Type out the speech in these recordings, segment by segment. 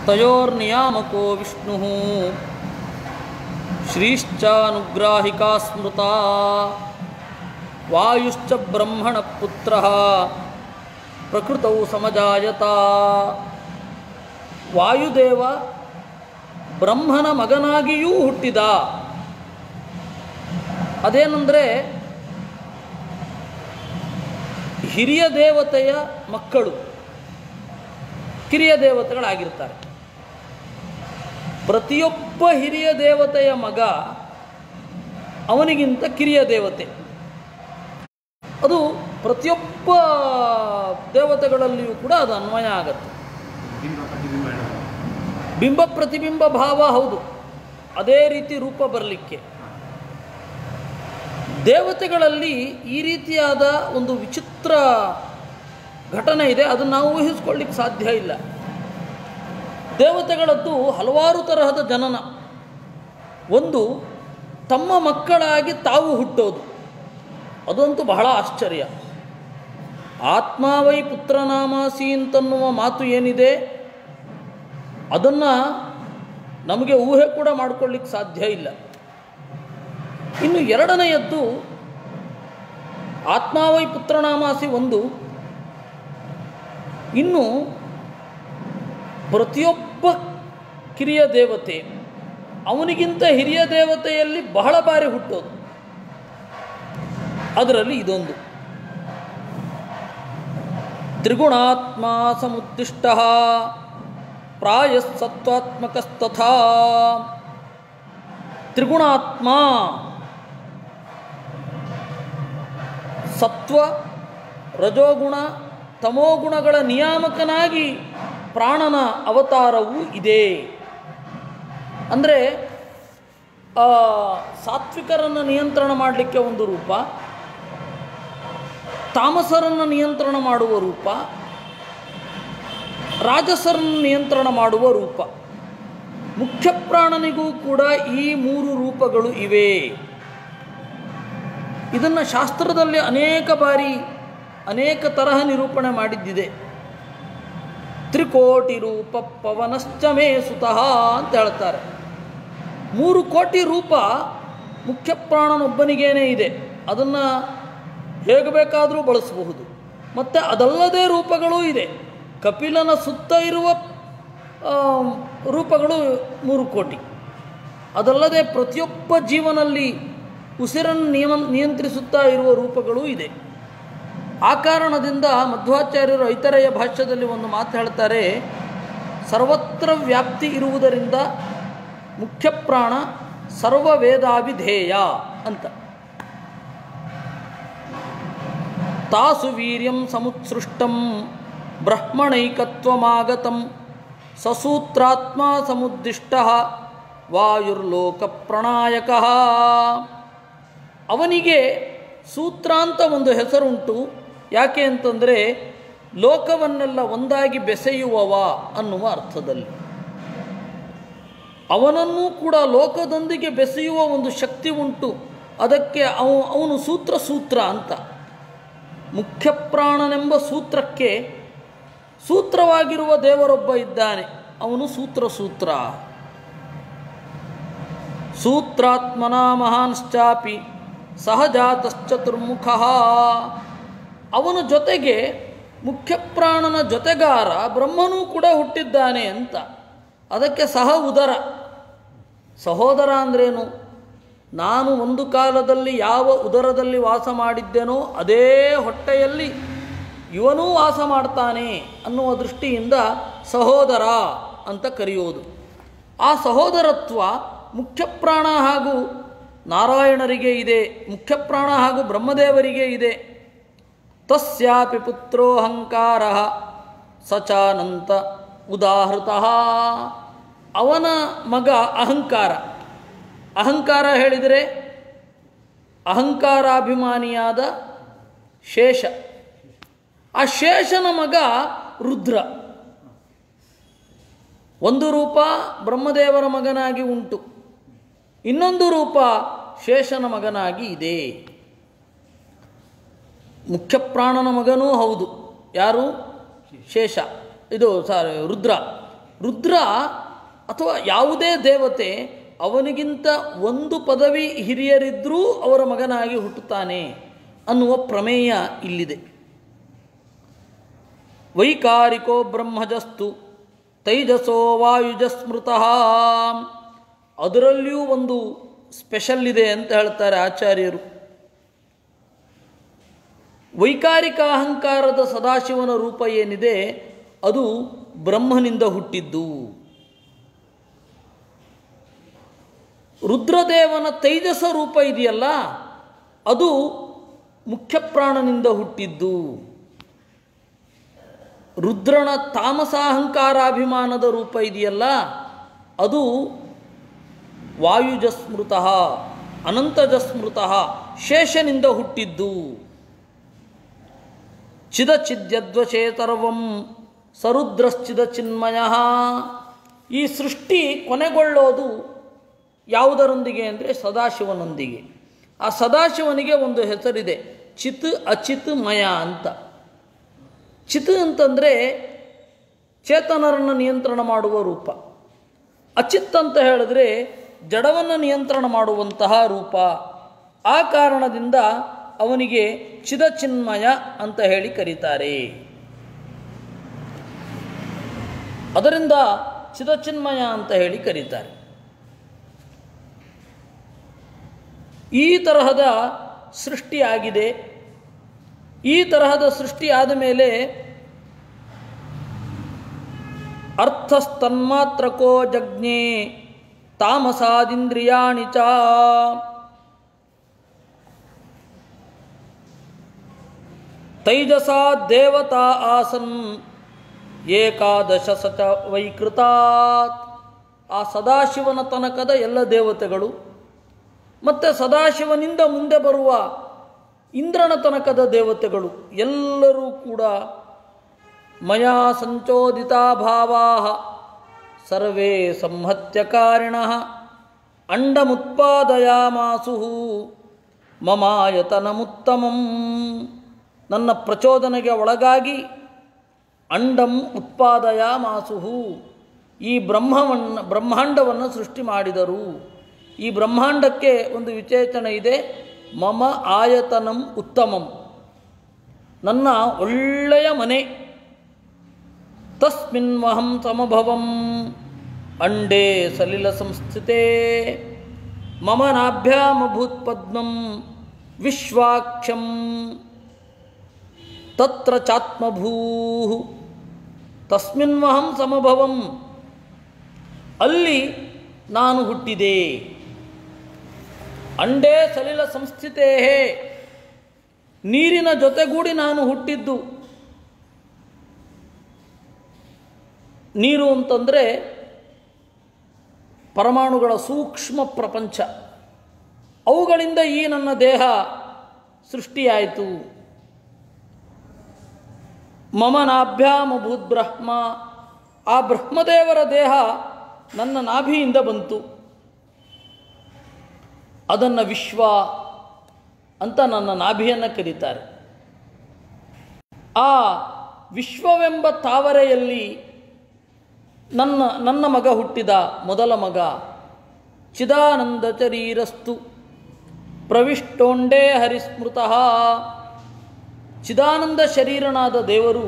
ತಯೋರ್ನಿಯಾಮಕೋ ವಿಷ್ಣು ಶ್ರೀಶ್ಚಾನುಗ್ರಾಹಿಕಾ ಸ್ಮೃತ ವಾಯುಶ್ಚ ಬ್ರಹ್ಮಣ ಪುತ್ರ ಪ್ರಕೃತೌ ಸಮಜಾಯತ ವಾಯುದೇವ ಬ್ರಹ್ಮನ ಮಗನಾಗಿಯೂ ಹುಟ್ಟಿದ ಅದೇನೆಂದರೆ ಹಿರಿಯ ದೇವತೆಯ ಮಕ್ಕಳು ಕಿರಿಯ ದೇವತೆಗಳಾಗಿರ್ತಾರೆ ಪ್ರತಿಯೊಬ್ಬ ಹಿರಿಯ ದೇವತೆಯ ಮಗ ಅವನಿಗಿಂತ ಕಿರಿಯ ದೇವತೆ ಅದು ಪ್ರತಿಯೊಬ್ಬ ದೇವತೆಗಳಲ್ಲಿಯೂ ಕೂಡ ಅದು ಅನ್ವಯ ಆಗತ್ತೆ ಬಿಂಬ ಪ್ರತಿಬಿಂಬ ಹೇಳೋದು. ಬಿಂಬ ಪ್ರತಿಬಿಂಬ ಭಾವ ಹೌದು ಅದೇ ರೀತಿ ರೂಪ ಬರಲಿಕ್ಕೆ ದೇವತೆಗಳಲ್ಲಿ ಈ ರೀತಿಯಾದ ಒಂದು ವಿಚಿತ್ರ ಘಟನೆ ಇದೆ ಅದನ್ನು ನಾವು ಊಹಿಸ್ಕೊಳ್ಳಿಕ್ಕೆ ಸಾಧ್ಯ ಇಲ್ಲ ದೇವತೆಗಳದ್ದು ಹಲವಾರು ತರಹದ ಜನನ ಒಂದು ತಮ್ಮ ಮಕ್ಕಳಾಗಿ ತಾವು ಹುಟ್ಟೋದು ಅದಂತೂ ಬಹಳ ಆಶ್ಚರ್ಯ ಆತ್ಮಾವೈ ಪುತ್ರನಾಮಾಸಿ ಅಂತನ್ನುವ ಮಾತು ಏನಿದೆ ಅದನ್ನು ನಮಗೆ ಊಹೆ ಕೂಡ ಮಾಡ್ಕೊಳ್ಳಿಕ್ಕೆ ಸಾಧ್ಯ ಇಲ್ಲ ಇನ್ನು ಎರಡನೆಯದ್ದು ಆತ್ಮಾವೈ ಪುತ್ರನಾಮಾಸಿ ಒಂದು ಇನ್ನು ಪ್ರತಿಯೊಬ್ಬ ಕಿರಿಯ ದೇವತೆ ಅವನಿಗಿಂತ ಹಿರಿಯ ದೇವತೆಯಲ್ಲಿ ಬಹಳ ಬಾರಿ ಹುಟ್ಟೋದು ಅದರಲ್ಲಿ ಇದೊಂದು ತ್ರಿಗುಣಾತ್ಮ ಸಮುತ್ತಿಷ್ಟ ಪ್ರಾಯಸ್ಸತ್ವಾತ್ಮಕಸ್ತಥಾ ತ್ರಿಗುಣಾತ್ಮ ಸತ್ವ ರಜೋಗುಣ ತಮೋಗುಣಗಳ ನಿಯಾಮಕನಾಗಿ ಪ್ರಾಣನ ಅವತಾರವೂ ಇದೆ ಅಂದರೆ ಸಾತ್ವಿಕರನ್ನು ನಿಯಂತ್ರಣ ಮಾಡಲಿಕ್ಕೆ ಒಂದು ರೂಪ ತಾಮಸರನ್ನು ನಿಯಂತ್ರಣ ಮಾಡುವ ರೂಪ ರಾಜಸರನ್ನು ನಿಯಂತ್ರಣ ಮಾಡುವ ರೂಪ ಮುಖ್ಯ ಪ್ರಾಣನಿಗೂ ಕೂಡ ಈ ಮೂರು ರೂಪಗಳು ಇವೆ ಇದನ್ನು ಶಾಸ್ತ್ರದಲ್ಲಿ ಅನೇಕ ಬಾರಿ ಅನೇಕ ತರಹ ನಿರೂಪಣೆ ಮಾಡಿದ್ದಿದೆ ತ್ರಿಕೋಟಿ ರೂಪ ಪವನಶ್ಚ ಮೇ ಸುತಃ ಅಂತ ಹೇಳ್ತಾರೆ ಮೂರು ಕೋಟಿ ರೂಪ ಮುಖ್ಯ ಪ್ರಾಣನೊಬ್ಬನಿಗೇನೇ ಇದೆ ಅದನ್ನು ಹೇಗೆ ಬೇಕಾದರೂ ಬಳಸಬಹುದು ಮತ್ತು ಅದಲ್ಲದೆ ರೂಪಗಳೂ ಇದೆ ಕಪಿಲನ ಸುತ್ತ ಇರುವ ಆ, ರೂಪಗಳು ಮೂರು ಕೋಟಿ ಅದಲ್ಲದೆ ಪ್ರತಿಯೊಬ್ಬ ಜೀವನಲ್ಲಿ ಉಸಿರನ್ನು ನಿಯಮ ನಿಯಂತ್ರಿಸುತ್ತಾ ಇರುವ ರೂಪಗಳೂ ಇದೆ ಆ ಕಾರಣದಿಂದ ಮಧ್ವಾಚಾರ್ಯರು ಐತರೆಯ ಭಾಷ್ಯದಲ್ಲಿ ಒಂದು ಮಾತು ಹೇಳ್ತಾರೆ ಸರ್ವತ್ರ ವ್ಯಾಪ್ತಿ ಇರುವುದರಿಂದ ಮುಖ್ಯ ಪ್ರಾಣ ಸರ್ವ ವೇದಾಭಿಧೇಯ ಅಂತ ತಾಸು ವೀರ್ಯಂ ಸಮುತ್ಸೃಷ್ಟಂ ಬ್ರಹ್ಮಣೈಕತ್ವಮಾಗತಂ ಸಸೂತ್ರಾತ್ಮ ಸಮುದ್ದಿಷ್ಟ ವಾಯುರ್ಲೋಕ ಪ್ರಣಾಯಕ ಅವನಿಗೆ ಸೂತ್ರ ಅಂತ ಒಂದು ಹೆಸರುಂಟು ಯಾಕೆ ಅಂತಂದರೆ ಲೋಕವನ್ನೆಲ್ಲ ಒಂದಾಗಿ ಬೆಸೆಯುವವ ಅನ್ನುವ ಅರ್ಥದಲ್ಲಿ ಅವನನ್ನೂ ಕೂಡ ಲೋಕದೊಂದಿಗೆ ಬೆಸೆಯುವ ಒಂದು ಶಕ್ತಿ ಉಂಟು ಅದಕ್ಕೆ ಅವ ಅವನು ಸೂತ್ರ ಸೂತ್ರ ಅಂತ ಮುಖ್ಯ ಪ್ರಾಣನೆಂಬ ಸೂತ್ರಕ್ಕೆ ಸೂತ್ರವಾಗಿರುವ ದೇವರೊಬ್ಬ ಇದ್ದಾನೆ ಅವನು ಸೂತ್ರ ಸೂತ್ರ ಸೂತ್ರಾತ್ಮನ ಮಹಾನ್ಶ್ಚಾಪಿ ಸಹಜಾತಶ್ಚತುರ್ಮುಖ ಅವನ ಜೊತೆಗೆ ಮುಖ್ಯ ಪ್ರಾಣನ ಜೊತೆಗಾರ ಬ್ರಹ್ಮನೂ ಕೂಡ ಹುಟ್ಟಿದ್ದಾನೆ ಅಂತ ಅದಕ್ಕೆ ಸಹ ಉದರ ಸಹೋದರ ಅಂದ್ರೇನು ನಾನು ಒಂದು ಕಾಲದಲ್ಲಿ ಯಾವ ಉದರದಲ್ಲಿ ವಾಸ ಮಾಡಿದ್ದೇನೋ ಅದೇ ಹೊಟ್ಟೆಯಲ್ಲಿ ಇವನೂ ವಾಸ ಮಾಡ್ತಾನೆ ಅನ್ನುವ ದೃಷ್ಟಿಯಿಂದ ಸಹೋದರ ಅಂತ ಕರೆಯೋದು ಆ ಸಹೋದರತ್ವ ಮುಖ್ಯ ಪ್ರಾಣ ಹಾಗೂ ನಾರಾಯಣರಿಗೆ ಇದೆ ಮುಖ್ಯ ಪ್ರಾಣ ಹಾಗೂ ಬ್ರಹ್ಮದೇವರಿಗೆ ಇದೆ ತಸ್ಯಾಪಿ ಪುತ್ರೋಹಂಕಾರ ಸಚಾನಂತ ಉದಾಹೃತ ಅವನ ಮಗ ಅಹಂಕಾರ ಅಹಂಕಾರ ಹೇಳಿದರೆ ಅಹಂಕಾರಾಭಿಮಾನಿಯಾದ ಶೇಷ ಆ ಶೇಷನ ಮಗ ರುದ್ರ ಒಂದು ರೂಪ ಬ್ರಹ್ಮದೇವರ ಮಗನಾಗಿ ಉಂಟು ಇನ್ನೊಂದು ರೂಪ ಶೇಷನ ಮಗನಾಗಿ ಇದೆ ಮುಖ್ಯ ಪ್ರಾಣನ ಮಗನೂ ಹೌದು ಯಾರು ಶೇಷ ಇದು ಸಾರಿ ರುದ್ರ ರುದ್ರ ಅಥವಾ ಯಾವುದೇ ದೇವತೆ ಅವನಿಗಿಂತ ಒಂದು ಪದವಿ ಹಿರಿಯರಿದ್ದರೂ ಅವರ ಮಗನಾಗಿ ಹುಟ್ಟುತ್ತಾನೆ ಅನ್ನುವ ಪ್ರಮೇಯ ಇಲ್ಲಿದೆ ವೈಕಾರಿಕೋ ಬ್ರಹ್ಮಜಸ್ತು ತೈಜಸೋ ವಾಯುಜಸ್ಮೃತಃ ಅದರಲ್ಲಿಯೂ ಒಂದು ಸ್ಪೆಷಲ್ ಇದೆ ಅಂತ ಹೇಳ್ತಾರೆ ಆಚಾರ್ಯರು ವೈಕಾರಿಕ ಅಹಂಕಾರದ ಸದಾಶಿವನ ರೂಪ ಏನಿದೆ ಅದು ಬ್ರಹ್ಮನಿಂದ ಹುಟ್ಟಿದ್ದು ರುದ್ರದೇವನ ತೈಜಸ ರೂಪ ಇದೆಯಲ್ಲ ಅದು ಮುಖ್ಯಪ್ರಾಣನಿಂದ ಹುಟ್ಟಿದ್ದು ರುದ್ರನ ತಾಮಸಾಹಂಕಾರಾಭಿಮಾನದ ರೂಪ ಇದೆಯಲ್ಲ ಅದು ವಾಯುಜಸ್ಮೃತ ಅನಂತಜಸ್ಮೃತ ಶೇಷನಿಂದ ಹುಟ್ಟಿದ್ದು ಚಿದಚಿದ್ಯದ್ವಚೇತರವಂ ಸರುದ್ರಶ್ಚಿದ ಚಿನ್ಮಯ ಈ ಸೃಷ್ಟಿ ಕೊನೆಗೊಳ್ಳೋದು ಯಾವುದರೊಂದಿಗೆ ಅಂದರೆ ಸದಾಶಿವನೊಂದಿಗೆ ಆ ಸದಾಶಿವನಿಗೆ ಒಂದು ಹೆಸರಿದೆ ಚಿತ್ ಅಚಿತ್ ಮಯ ಅಂತ ಚಿತ್ ಅಂತಂದರೆ ಚೇತನರನ್ನು ನಿಯಂತ್ರಣ ಮಾಡುವ ರೂಪ ಅಚಿತ್ ಅಂತ ಹೇಳಿದ್ರೆ ಜಡವನ್ನು ನಿಯಂತ್ರಣ ಮಾಡುವಂತಹ ರೂಪ ಆ ಕಾರಣದಿಂದ ಅವನಿಗೆ ಚಿದಚಿನ್ಮಯ ಅಂತ ಹೇಳಿ ಕರೀತಾರೆ ಅದರಿಂದ ಚಿದಚಿನ್ಮಯ ಅಂತ ಹೇಳಿ ಕರೀತಾರೆ ಈ ತರಹದ ಸೃಷ್ಟಿಯಾಗಿದೆ ಈ ತರಹದ ಸೃಷ್ಟಿ ಆದ ಮೇಲೆ ಅರ್ಥಸ್ತನ್ಮಾತ್ರಕೋ ಜಜ್ಞೆ ತಾಮಸಾದಿಂದ್ರಿಯಾಣಿ ಚ ತೈಜಸಾ ದೇವತಾ ಆಸನ್ ಏಕಾದಶ ಸಚ ವೈಕೃತಾತ್ ಆ ಸದಾಶಿವನ ತನಕದ ಎಲ್ಲ ದೇವತೆಗಳು ಮತ್ತು ಸದಾಶಿವನಿಂದ ಮುಂದೆ ಬರುವ ಇಂದ್ರನ ತನಕದ ದೇವತೆಗಳು ಎಲ್ಲರೂ ಕೂಡ ಮಯಾ ಸಂಚೋದಿತಾ ಭಾವಾ ಸರ್ವೇ ಸಂಹತ್ಯಕಾರಿಣ ಅಂಡಮುತ್ಪಾದಯಾಮಾಸು ಮಮಾಯತನಮುತ್ತಮಂ ನನ್ನ ಪ್ರಚೋದನೆಗೆ ಒಳಗಾಗಿ ಅಂಡಂ ಉತ್ಪಾದಯಾಮಾಸು ಈ ಬ್ರಹ್ಮವನ್ನು ಬ್ರಹ್ಮಾಂಡವನ್ನು ಸೃಷ್ಟಿ ಮಾಡಿದರು ಈ ಬ್ರಹ್ಮಾಂಡಕ್ಕೆ ಒಂದು ವಿಚೇತನ ಇದೆ ಮಮ ಆಯತನಂ ಉತ್ತಮಂ ನನ್ನ ಒಳ್ಳೆಯ ಮನೆ ತಸ್ಮಿನ್ವಹಂ ಸಮಭವಂ ಅಂಡೇ ಸಲಿಲ ಸಂಸ್ಥಿತೆ ಮಮ ನಾಭ್ಯಾಮಭೂತ್ ಪದ್ಮಂ ವಿಶ್ವಾಕ್ಷಂ ತತ್ರ ಚಾತ್ಮಭೂ ತಸ್ಮಿನ್ವಹಂ ಸಮಭವಂ ಅಲ್ಲಿ ನಾನು ಹುಟ್ಟಿದೆ ಅಂಡೇ ಸಲಿಲ ಸಂಸ್ಥಿತೇ ನೀರಿನ ಜೊತೆಗೂಡಿ ನಾನು ಹುಟ್ಟಿದ್ದು ನೀರು ಅಂತಂದರೆ ಪರಮಾಣುಗಳ ಸೂಕ್ಷ್ಮ ಪ್ರಪಂಚ ಅವುಗಳಿಂದ ಈ ನನ್ನ ದೇಹ ಸೃಷ್ಟಿಯಾಯಿತು ಮಮ ನಾಭ್ಯಾಮಭೂತ್ ಬ್ರಹ್ಮ ಆ ಬ್ರಹ್ಮದೇವರ ದೇಹ ನನ್ನ ನಾಭಿಯಿಂದ ಬಂತು ಅದನ್ನು ವಿಶ್ವ ಅಂತ ನನ್ನ ನಾಭಿಯನ್ನು ಕರೀತಾರೆ ಆ ವಿಶ್ವವೆಂಬ ತಾವರೆಯಲ್ಲಿ ನನ್ನ ನನ್ನ ಮಗ ಹುಟ್ಟಿದ ಮೊದಲ ಮಗ ಚಿದಾನಂದ ಚರೀರಸ್ತು ಪ್ರವಿಷ್ಟೋಂಡೇ ಹರಿಸ್ಮೃತಃ ಚಿದಾನಂದ ಶರೀರನಾದ ದೇವರು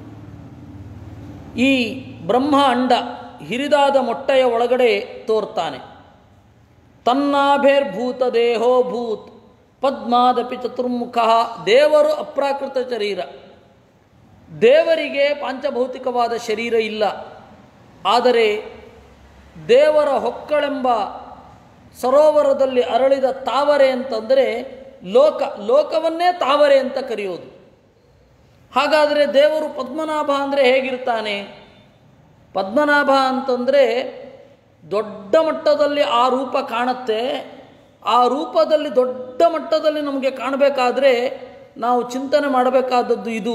ಈ ಬ್ರಹ್ಮ ಅಂಡ ಹಿರಿದಾದ ಮೊಟ್ಟೆಯ ಒಳಗಡೆ ತೋರ್ತಾನೆ ತನ್ನಾಭೇರ್ಭೂತ ದೇಹೋ ಭೂತ್ ಪದ್ಮಾದಪಿ ಚತುರ್ಮುಖ ದೇವರು ಅಪ್ರಾಕೃತ ಶರೀರ ದೇವರಿಗೆ ಪಾಂಚಭೌತಿಕವಾದ ಶರೀರ ಇಲ್ಲ ಆದರೆ ದೇವರ ಹೊಕ್ಕಳೆಂಬ ಸರೋವರದಲ್ಲಿ ಅರಳಿದ ತಾವರೆ ಅಂತಂದರೆ ಲೋಕ ಲೋಕವನ್ನೇ ತಾವರೆ ಅಂತ ಕರೆಯೋದು ಹಾಗಾದರೆ ದೇವರು ಪದ್ಮನಾಭ ಅಂದರೆ ಹೇಗಿರ್ತಾನೆ ಪದ್ಮನಾಭ ಅಂತಂದರೆ ದೊಡ್ಡ ಮಟ್ಟದಲ್ಲಿ ಆ ರೂಪ ಕಾಣುತ್ತೆ ಆ ರೂಪದಲ್ಲಿ ದೊಡ್ಡ ಮಟ್ಟದಲ್ಲಿ ನಮಗೆ ಕಾಣಬೇಕಾದ್ರೆ ನಾವು ಚಿಂತನೆ ಮಾಡಬೇಕಾದದ್ದು ಇದು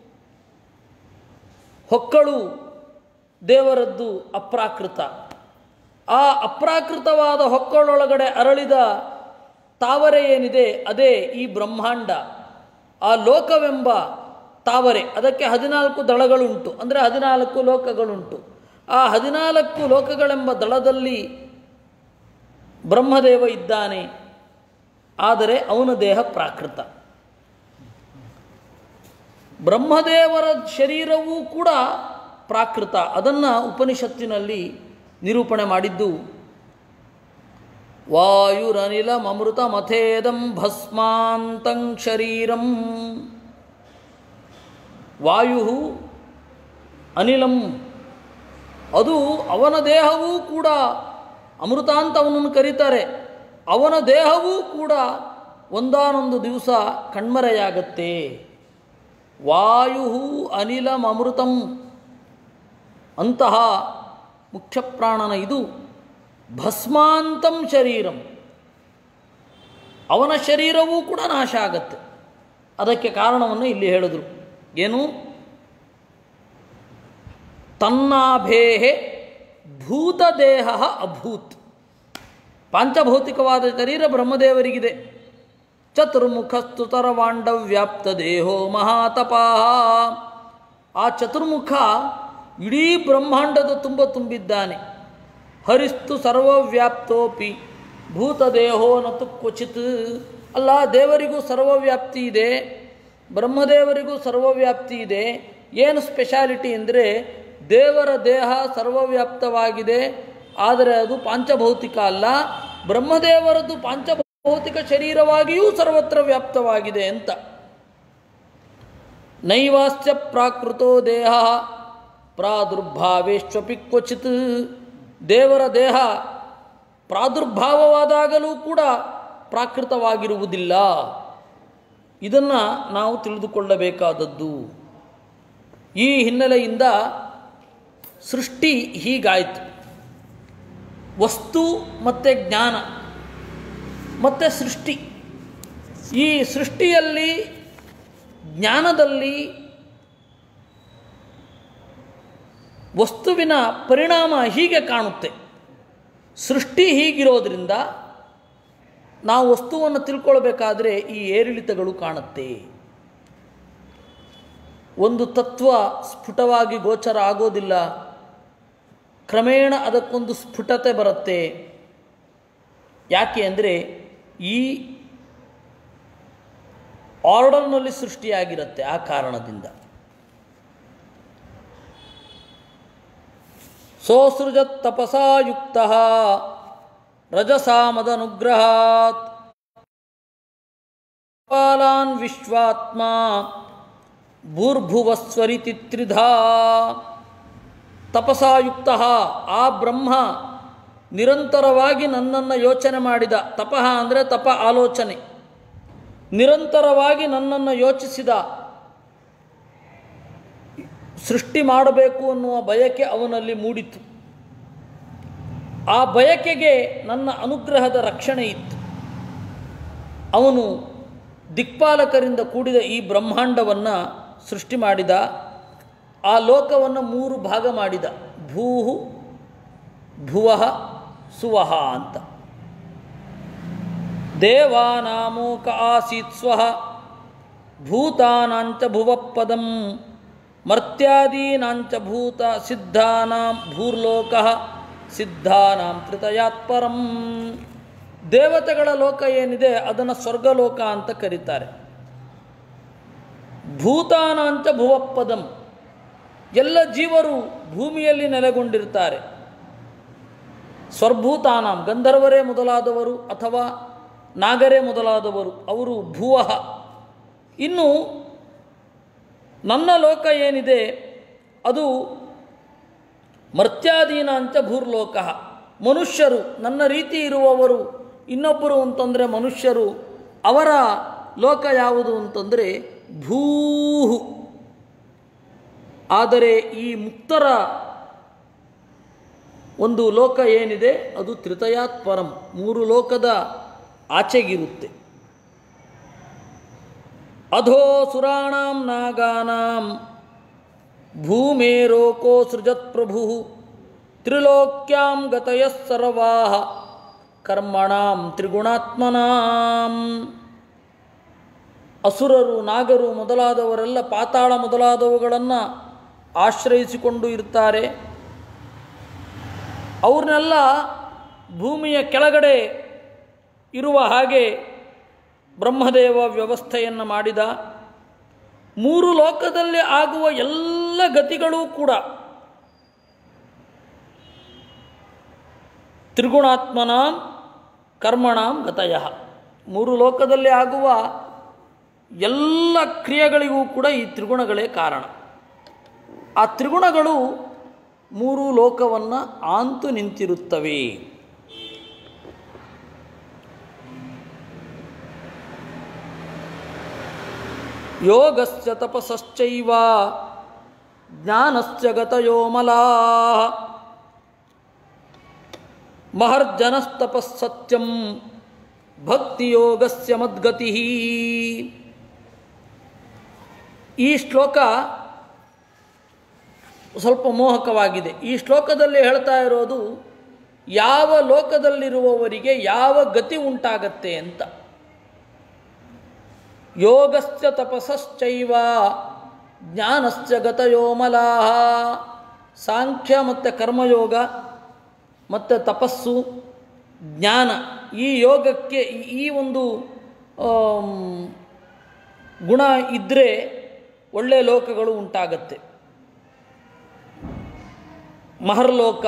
ಹೊಕ್ಕಳು ದೇವರದ್ದು ಅಪ್ರಾಕೃತ ಆ ಅಪ್ರಾಕೃತವಾದ ಹೊಕ್ಕಳೊಳಗಡೆ ಅರಳಿದ ತಾವರೆ ಏನಿದೆ ಅದೇ ಈ ಬ್ರಹ್ಮಾಂಡ ಆ ಲೋಕವೆಂಬ ತಾವರೆ ಅದಕ್ಕೆ ಹದಿನಾಲ್ಕು ದಳಗಳುಂಟು ಅಂದರೆ ಹದಿನಾಲ್ಕು ಲೋಕಗಳುಂಟು ಆ ಹದಿನಾಲ್ಕು ಲೋಕಗಳೆಂಬ ದಳದಲ್ಲಿ ಬ್ರಹ್ಮದೇವ ಇದ್ದಾನೆ ಆದರೆ ಅವನ ದೇಹ ಪ್ರಾಕೃತ ಬ್ರಹ್ಮದೇವರ ಶರೀರವೂ ಕೂಡ ಪ್ರಾಕೃತ ಅದನ್ನು ಉಪನಿಷತ್ತಿನಲ್ಲಿ ನಿರೂಪಣೆ ಮಾಡಿದ್ದು ವಾಯುರನಿಲ ಮಮೃತ ಮಥೇದಂ ಭಸ್ಮಾಂತಂ ಶರೀರಂ ವಾಯು ಅನಿಲಂ ಅದು ಅವನ ದೇಹವೂ ಕೂಡ ಅಮೃತ ಅಂತ ಅವನನ್ನು ಕರೀತಾರೆ ಅವನ ದೇಹವೂ ಕೂಡ ಒಂದಾನೊಂದು ದಿವಸ ಕಣ್ಮರೆಯಾಗತ್ತೆ ವಾಯು ಅನಿಲಂ ಅಮೃತಂ ಅಂತಹ ಮುಖ್ಯ ಪ್ರಾಣನ ಇದು ಭಸ್ಮಾಂತಂ ಶರೀರಂ ಅವನ ಶರೀರವೂ ಕೂಡ ನಾಶ ಆಗತ್ತೆ ಅದಕ್ಕೆ ಕಾರಣವನ್ನು ಇಲ್ಲಿ ಹೇಳಿದರು ಏನು ತನ್ನಾಭೇಹೆ ಭೂತದೇಹ ಅಭೂತ್ ಪಾಂಚಭೌತಿಕವಾದ ಶರೀರ ಬ್ರಹ್ಮದೇವರಿಗಿದೆ ಚತುರ್ಮುಖಸ್ತು ತರವಾಂಡವ್ಯಾಪ್ತ ದೇಹೋ ಮಹಾತಪಾಹ ಆ ಚತುರ್ಮುಖ ಇಡೀ ಬ್ರಹ್ಮಾಂಡದ ತುಂಬ ತುಂಬಿದ್ದಾನೆ ಹರಿಸ್ತು ಸರ್ವವ್ಯಾಪ್ತೋಪಿ ಭೂತದೇಹೋ ನತು ಕ್ವಚಿತ್ ಅಲ್ಲ ದೇವರಿಗೂ ಸರ್ವವ್ಯಾಪ್ತಿ ಇದೆ ಬ್ರಹ್ಮದೇವರಿಗೂ ಸರ್ವವ್ಯಾಪ್ತಿ ಇದೆ ಏನು ಸ್ಪೆಷಾಲಿಟಿ ಅಂದರೆ ದೇವರ ದೇಹ ಸರ್ವವ್ಯಾಪ್ತವಾಗಿದೆ ಆದರೆ ಅದು ಪಾಂಚಭೌತಿಕ ಅಲ್ಲ ಬ್ರಹ್ಮದೇವರದ್ದು ಪಾಂಚಭೌತಿಕ ಶರೀರವಾಗಿಯೂ ಸರ್ವತ್ರ ವ್ಯಾಪ್ತವಾಗಿದೆ ಅಂತ ನೈವಾಸ್ಯ ಪ್ರಾಕೃತೋ ದೇಹ ಪ್ರಾದುರ್ಭಾವೇಶ್ವಪಿ ಕ್ವಚಿತ್ ದೇವರ ದೇಹ ಪ್ರಾದುರ್ಭಾವವಾದಾಗಲೂ ಕೂಡ ಪ್ರಾಕೃತವಾಗಿರುವುದಿಲ್ಲ ಇದನ್ನು ನಾವು ತಿಳಿದುಕೊಳ್ಳಬೇಕಾದದ್ದು ಈ ಹಿನ್ನೆಲೆಯಿಂದ ಸೃಷ್ಟಿ ಹೀಗಾಯಿತು ವಸ್ತು ಮತ್ತು ಜ್ಞಾನ ಮತ್ತು ಸೃಷ್ಟಿ ಈ ಸೃಷ್ಟಿಯಲ್ಲಿ ಜ್ಞಾನದಲ್ಲಿ ವಸ್ತುವಿನ ಪರಿಣಾಮ ಹೀಗೆ ಕಾಣುತ್ತೆ ಸೃಷ್ಟಿ ಹೀಗಿರೋದ್ರಿಂದ ನಾವು ವಸ್ತುವನ್ನು ತಿಳ್ಕೊಳ್ಬೇಕಾದ್ರೆ ಈ ಏರಿಳಿತಗಳು ಕಾಣುತ್ತೆ ಒಂದು ತತ್ವ ಸ್ಫುಟವಾಗಿ ಗೋಚರ ಆಗೋದಿಲ್ಲ ಕ್ರಮೇಣ ಅದಕ್ಕೊಂದು ಸ್ಫುಟತೆ ಬರುತ್ತೆ ಯಾಕೆ ಅಂದರೆ ಈ ಆರ್ಡರ್ನಲ್ಲಿ ಸೃಷ್ಟಿಯಾಗಿರುತ್ತೆ ಆ ಕಾರಣದಿಂದ ಸೋಸೃಜತ್ ತಪಸಾ ಯುಕ್ತ ರಜಸಾಮದನುಗ್ರಹಾತ್ ಪಾಲಾನ್ ವಿಶ್ವಾತ್ಮ ಭೂರ್ಭುವಸ್ವರಿತಿ ತ್ರಿಧಾ ತಪಸಾಯುಕ್ತ ಆ ಬ್ರಹ್ಮ ನಿರಂತರವಾಗಿ ನನ್ನನ್ನು ಯೋಚನೆ ಮಾಡಿದ ತಪಃ ಅಂದರೆ ತಪ ಆಲೋಚನೆ ನಿರಂತರವಾಗಿ ನನ್ನನ್ನು ಯೋಚಿಸಿದ ಸೃಷ್ಟಿ ಮಾಡಬೇಕು ಅನ್ನುವ ಬಯಕೆ ಅವನಲ್ಲಿ ಮೂಡಿತು ಆ ಬಯಕೆಗೆ ನನ್ನ ಅನುಗ್ರಹದ ರಕ್ಷಣೆ ಇತ್ತು ಅವನು ದಿಕ್ಪಾಲಕರಿಂದ ಕೂಡಿದ ಈ ಬ್ರಹ್ಮಾಂಡವನ್ನು ಸೃಷ್ಟಿ ಮಾಡಿದ ಆ ಲೋಕವನ್ನು ಮೂರು ಭಾಗ ಮಾಡಿದ ಭೂಹು ಭುವಃ ಸುವಹ ಅಂತ ದೇವಾನಾಮೋಕ ಆಸೀತ್ ಸ್ವಹ ಭೂತಾನಾಂಚ ಭುವಪದಂ ಮರ್ತ್ಯಾದೀನಾಂಚ ಭೂತ ಸಿದ್ಧಾನಾಂ ಭೂರ್ಲೋಕ ಸಿದ್ಧಾನಾಂ ತ್ರಿತಯಾತ್ಪರಂ ದೇವತೆಗಳ ಲೋಕ ಏನಿದೆ ಅದನ್ನು ಸ್ವರ್ಗಲೋಕ ಅಂತ ಕರೀತಾರೆ ಭೂತಾನಾಂಚ ಭುವಪದಂ ಎಲ್ಲ ಜೀವರು ಭೂಮಿಯಲ್ಲಿ ನೆಲೆಗೊಂಡಿರ್ತಾರೆ ಸ್ವರ್ಭೂತಾನಾಂ ಗಂಧರ್ವರೇ ಮೊದಲಾದವರು ಅಥವಾ ನಾಗರೇ ಮೊದಲಾದವರು ಅವರು ಭುವಃ ಇನ್ನು ನನ್ನ ಲೋಕ ಏನಿದೆ ಅದು ಮರ್ತ್ಯಾದೀನಾಂಚ ಭೂರ್ಲೋಕ ಮನುಷ್ಯರು ನನ್ನ ರೀತಿ ಇರುವವರು ಇನ್ನೊಬ್ಬರು ಅಂತಂದರೆ ಮನುಷ್ಯರು ಅವರ ಲೋಕ ಯಾವುದು ಅಂತಂದರೆ ಭೂಹು ಆದರೆ ಈ ಮುಕ್ತರ ಒಂದು ಲೋಕ ಏನಿದೆ ಅದು ತ್ರಿತಯಾತ್ ಪರಂ ಮೂರು ಲೋಕದ ಆಚೆಗಿರುತ್ತೆ ಅಧೋ ಸುರಾಣಾಂ ನಾಗಾನಾಂ ಭೂಮೇರೋಕೋ ಸೃಜತ್ ಪ್ರಭು ತ್ರಿಲೋಕ್ಯಾಂ ಗತಯಃ ಸರ್ವಾ ಕರ್ಮಣಾಂ ತ್ರಿಗುಣಾತ್ಮನಾಂ ಅಸುರರು ನಾಗರು ಮೊದಲಾದವರೆಲ್ಲ ಪಾತಾಳ ಮೊದಲಾದವುಗಳನ್ನು ಆಶ್ರಯಿಸಿಕೊಂಡು ಇರ್ತಾರೆ ಅವ್ರನ್ನೆಲ್ಲ ಭೂಮಿಯ ಕೆಳಗಡೆ ಇರುವ ಹಾಗೆ ಬ್ರಹ್ಮದೇವ ವ್ಯವಸ್ಥೆಯನ್ನು ಮಾಡಿದ ಮೂರು ಲೋಕದಲ್ಲಿ ಆಗುವ ಎಲ್ಲ ಗತಿಗಳೂ ಕೂಡ ತ್ರಿಗುಣಾತ್ಮನಾಂ ಕರ್ಮಣಾಂ ಗತಯ ಮೂರು ಲೋಕದಲ್ಲಿ ಆಗುವ ಎಲ್ಲ ಕ್ರಿಯೆಗಳಿಗೂ ಕೂಡ ಈ ತ್ರಿಗುಣಗಳೇ ಕಾರಣ ಆ ತ್ರಿಗುಣಗಳು ಮೂರು ಲೋಕವನ್ನು ಆಂತು ನಿಂತಿರುತ್ತವೆ ಯೋಗಸ್ಯ ತಪಸಶ್ಚೈವ ಜ್ಞಾನಸ್ಯ ಗತಯೋ ಮಲಾ ಮಹರ್ಜನಸ್ತಪಸ್ಸತ್ಯಂ ಭಕ್ತಿಯೋಗಸ್ಯ ಮದ್ಗತಿ ಈ ಶ್ಲೋಕ ಸ್ವಲ್ಪ ಮೋಹಕವಾಗಿದೆ ಈ ಶ್ಲೋಕದಲ್ಲಿ ಹೇಳ್ತಾ ಇರೋದು ಯಾವ ಲೋಕದಲ್ಲಿರುವವರಿಗೆ ಯಾವ ಗತಿ ಉಂಟಾಗತ್ತೆ ಅಂತ ಯೋಗಶ್ಚ ತಪಸಶ್ಚೈವ ಜ್ಞಾನಶ್ಚ ಗತಯೋ ಮಲಾಹ ಸಾಂಖ್ಯ ಮತ್ತು ಕರ್ಮಯೋಗ ಮತ್ತು ತಪಸ್ಸು ಜ್ಞಾನ ಈ ಯೋಗಕ್ಕೆ ಈ- ಈ ಒಂದು ಆಮ್, ಗುಣ ಇದ್ದರೆ ಒಳ್ಳೆಯ ಲೋಕಗಳು ಉಂಟಾಗತ್ತೆ ಮಹರ್ಲೋಕ